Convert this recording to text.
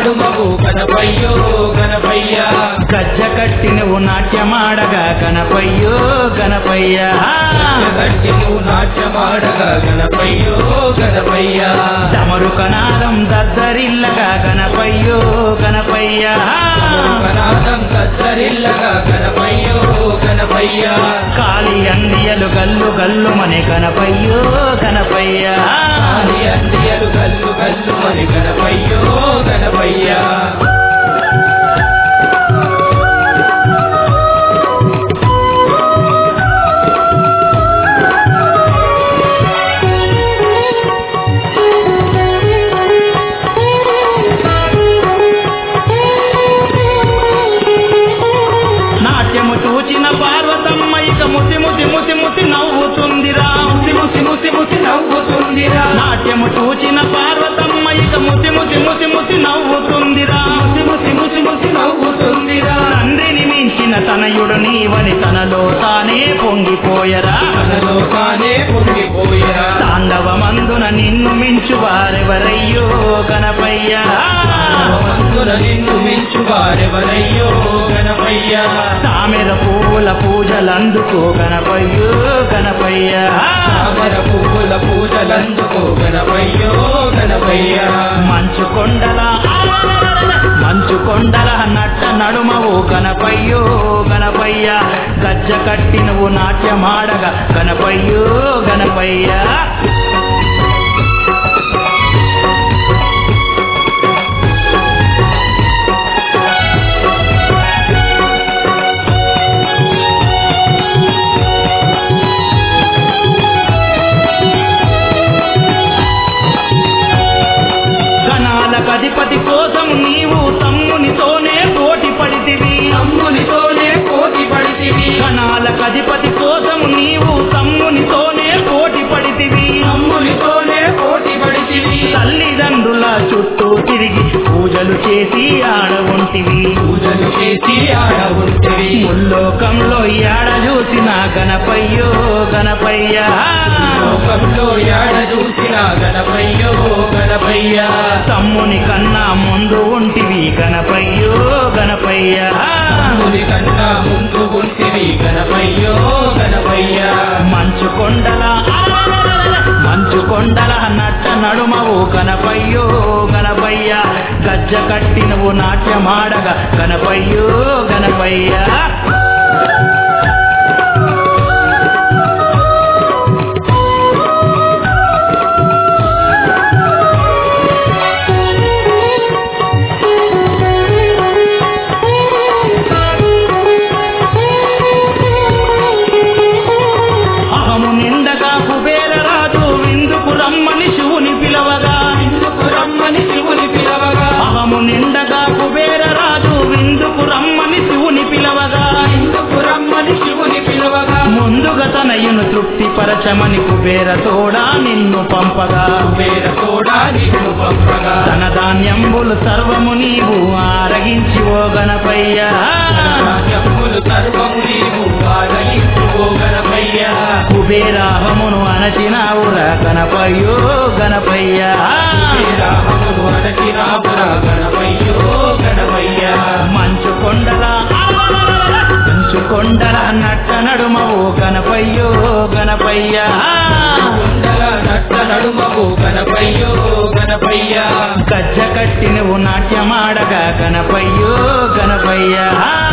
నడుమవు గణపయ్యో గణపయ్య గజ్జ కట్టి నువ్వు నాట్యమాడగా గణపయ్యో గణపయ్య గట్టి నువ్వు నాట్యమాడగా గణపయ్యో గణపయ్య తమరు కనాదం దద్దరిల్లగా గణపయ్యో గణపయ్య కనాదం కచ్చరిల్లగా గణపయ్యో గణపయ్య కాలి అందియలు గల్లు గల్లు మని గణపయ్యో గణపయ్య ఆది అందియలు గల్లు గల్లు మరి గణపయ్యో గణపయ్య నాట్యము చూచిన పార్వతమ్మ ఇక ముసి ముసి ముసి ముసి నవ్వుతుందిరా ముసి ముసి ముసి ముసి నవ్వుతుందిరా నాట్యము చూచిన పార్వతమ్మ ఇక ముసి ముసి ముసి ముసి నవ్వుతుందిరా ముసి ముసి ముసి ముసి నవ్వుతుందిరా తండ్రిని మించిన తనయుడు నీవని తనలో తానే పొంగిపోయరా తనలో తానే పొంగిపోయిరా తాండవమందున నిన్ను మించు వారెవరయ్యో గణపయ్యా మందున నిన్ను మించు వారెవరయ్యో గణపయ్య తామెర పువ్వుల పూజలందుకో గణపయ్యో గణపయ్యా తామర పువ్వుల పూజలందుకో గణపయ్యో గణపయ్య మంచు కొండల మంచు కొండల నట్ట నడుమవు గణపయ్యో గణపయ్య గజ్జ కట్టి నువ్వు నాట్యమాడగా గణపయ్యో గణపయ్యా గణాలకు అధిపతి కోసం నీవు తమ్మునితోనే పోటీ పడితివి తమ్మునితోనే కోటి పడితివి గణాలకు అధిపతి కోసం నీవు తమ్మునితోనే పోటీ పడితివి తమ్మునితోనే కోటి పడితివి తల్లిదండ్రుల చుట్టూ తిరిగి పూజలు చేసి ఆడవుంటివి పూజలు చేసి ఆడ ఉంటివి ముల్లోకంలో ఏడ చూసిన గణపయ్యో గణపయ్య లోకంలో యాడ చూసిన గణపయ్యో గణపయ్య తమ్ముని కన్నా ముందు ఉంటివి గణపయ్యో గణపయ్య తమ్ముని కన్నా ముందు ఉంటివి గణపయ్యో గణపయ్య మంచు కొండల మంచు కొండల నట్ట నడుమవు గణపయ్యో గణపయ్య గజ్జ కట్టి నువ్వు నాట్యమాడగా గణపయ్యో గణపయ్య అహము నిండగా కుబేర రాజు విందుకు రమ్మని శివుని పిలవగా ఇందుకు రమ్మని శివుని పిలవగా అహము నిండగా కుబేర రాజు విందుకు రమ్మని శివుని పిలవగా ఇందుకు రమ్మని శివుని పిలవగా ముందుగా తనయును తృప్తిపరచమని కుబేర తోడా నిన్ను పంపగా వేర తోడా నిన్ను పంపగా తన ధాన్యంబులు సర్వము నీవు ఆరగించి ఓ గణపయ్య రాజ్యములు సర్వము నీవు ఆదరించుకో గణపయ్య కుబేరాహమును అణచినావురా గణపయ్యో గణపయ్య శ్రీరాముడు అడచిరాపుర గణపయ్యో గణపయ్య మంచు కొండల మంచు కొండల నట్ట నడుమవు గణపయ్యో గణపయ్య కుండల నట్ట నడుమకు గణపయ్యో గణపయ్య గజ్జ కట్టి నువ్వు నాట్యమాడగా గణపయ్యో గణపయ్య